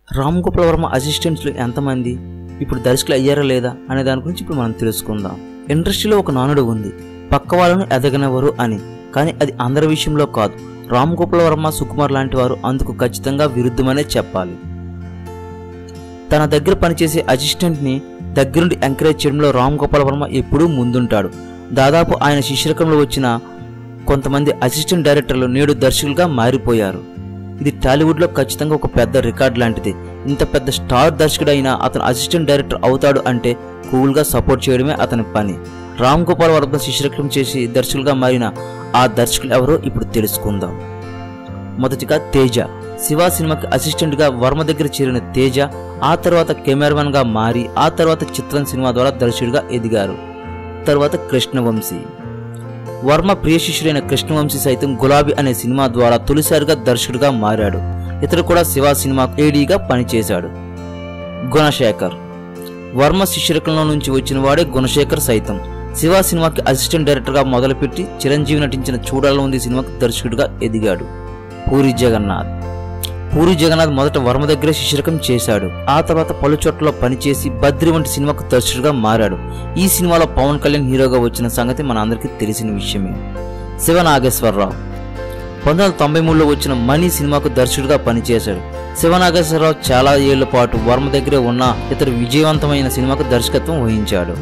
రామ్ గోపాల్ వర్మ అసిస్టెంట్స్లు ఎంతమంది ఇప్పుడు దర్శకులు అయ్యారా లేదా అనే దాని గురించి ఇప్పుడు మనం తెలుసుకుందాం ఇండస్ట్రీలో ఒక నానుడు ఉంది పక్క వాళ్ళను ఎదగనివ్వరు అని కానీ అది అందరి విషయంలో కాదు రామ్ గోపాల్ వర్మ సుకుమార్ లాంటి వారు అందుకు ఖచ్చితంగా విరుద్ధమనే చెప్పాలి తన దగ్గర పనిచేసే అసిస్టెంట్ని దగ్గరుండి ఎంకరేజ్ చేయడంలో రామ్ గోపాల్ వర్మ ఎప్పుడూ ముందుంటాడు దాదాపు ఆయన శిష్యరకంలో వచ్చిన కొంతమంది అసిస్టెంట్ డైరెక్టర్లు నేడు దర్శకులుగా మారిపోయారు ఇది టాలీవుడ్లో ఖచ్చితంగా ఒక పెద్ద రికార్డ్ లాంటిది ఇంత పెద్ద స్టార్ దర్శకుడు అయినా అతను అసిస్టెంట్ డైరెక్టర్ అవుతాడు అంటే కూల్గా సపోర్ట్ చేయడమే అతని పని రామ్ గోపాల్ వర్మ శిష్యరకం చేసి దర్శకులుగా మారిన ఆ దర్శకులు ఎవరో ఇప్పుడు తెలుసుకుందాం మొదటిగా తేజ శివ సినిమాకి అసిస్టెంట్గా వర్మ దగ్గర చేరిన తేజ ఆ తర్వాత కెమెరామెన్గా మారి ఆ తర్వాత చిత్రం సినిమా ద్వారా దర్శకుడిగా ఎదిగారు తర్వాత కృష్ణవంశీ వర్మ ప్రియ శిష్యుడైన కృష్ణవంశీ సైతం గులాబీ అనే సినిమా ద్వారా తొలిసారిగా దర్శకుడిగా మారాడు ఇతడు కూడా శివ సినిమా ఏడీగా పనిచేశాడు గుణశేఖర్ వర్మ శిష్యరకంలో నుంచి వచ్చిన వాడే గుణశేఖర్ సైతం శివ సినిమాకి అసిస్టెంట్ డైరెక్టర్గా మొదలుపెట్టి చిరంజీవి నటించిన చూడాలని ఉంది సినిమాకి దర్శకుడిగా ఎదిగాడు పూరి జగన్నాథ్ పూరి జగన్నాథ్ మొదట వర్మ దగ్గరే శిష్యరకం చేశాడు ఆ తర్వాత పలు చోట్ల పనిచేసి బద్రి వంటి సినిమాకు దర్శకుడిగా మారాడు ఈ సినిమాలో పవన్ కళ్యాణ్ హీరోగా వచ్చిన సంగతి మన అందరికీ తెలిసిన విషయమే శివ నాగేశ్వరరావు పంతొమ్మిది వందల తొంభై మూడులో వచ్చిన మణి సినిమాకు దర్శకుడిగా పనిచేశాడు శివనాగేశ్వరరావు చాలా ఏళ్ల పాటు వర్మ దగ్గరే ఉన్న ఇతడు విజయవంతమైన సినిమాకు దర్శకత్వం వహించాడు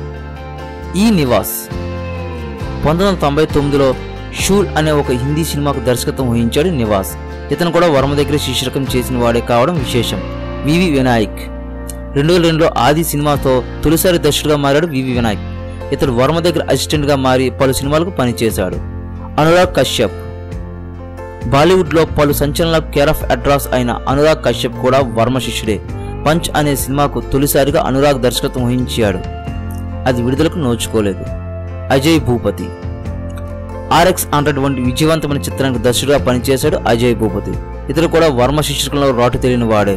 ఈ నివాస్ పంతొమ్మిది వందల తొంభై తొమ్మిదిలో షూల్ అనే ఒక హిందీ సినిమాకు దర్శకత్వం వహించాడు నివాస్ ఇతను కూడా వర్మ దగ్గర శీర్షకం చేసిన వాడే కావడం విశేషం వివి వినాయక్ రెండు వేల రెండులో ఆది సినిమాతో తొలిసారి దర్శకుడిగా మారాడు వివి వినాయక్ ఇతడు వర్మ దగ్గర అసిస్టెంట్గా మారి పలు సినిమాలకు పనిచేశాడు అనురాగ్ కశ్యప్ బాలీవుడ్లో పలు సంచలనాలకు కేర్ ఆఫ్ అడ్రాస్ అయిన అనురాగ్ కశ్యప్ కూడా వర్మ శిష్యుడే పంచ్ అనే సినిమాకు తొలిసారిగా అనురాగ్ దర్శకత్వం వహించాడు అది విడుదలకు నోచుకోలేదు అజయ్ భూపతి ఆర్ఎక్స్ హండ్రెడ్ వంటి విజయవంతమైన చిత్రానికి దర్శకుడిగా పనిచేశాడు అజయ్ భూపతి ఇతడు కూడా వర్మ శిష్యుకంలో రాటు తెలియని వాడే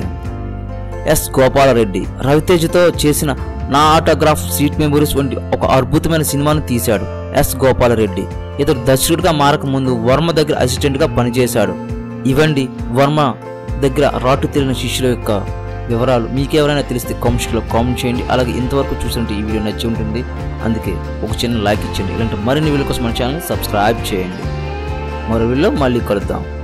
ఎస్ గోపాలరెడ్డి రవితేజతో చేసిన నా ఆటోగ్రాఫ్ సీట్ మెమోరీస్ వంటి ఒక అద్భుతమైన సినిమాను తీశాడు ఎస్ గోపాలరెడ్డి ఇతడు దర్శకుడిగా మారక ముందు వర్మ దగ్గర అసిస్టెంట్గా పనిచేశాడు ఇవండి వర్మ దగ్గర రాటు తెలియని శిష్యుల యొక్క వివరాలు మీకెవరైనా తెలిస్తే కామెంట్స్లో కామెంట్ చేయండి అలాగే ఇంతవరకు చూసినట్టు ఈ వీడియో నచ్చి ఉంటుంది అందుకే ఒక చిన్న లైక్ ఇచ్చండి ఇలాంటి మరిన్ని వీడియో కోసం మన ఛానల్ సబ్స్క్రైబ్ చేయండి మరో వీడియో మళ్ళీ కలుద్దాం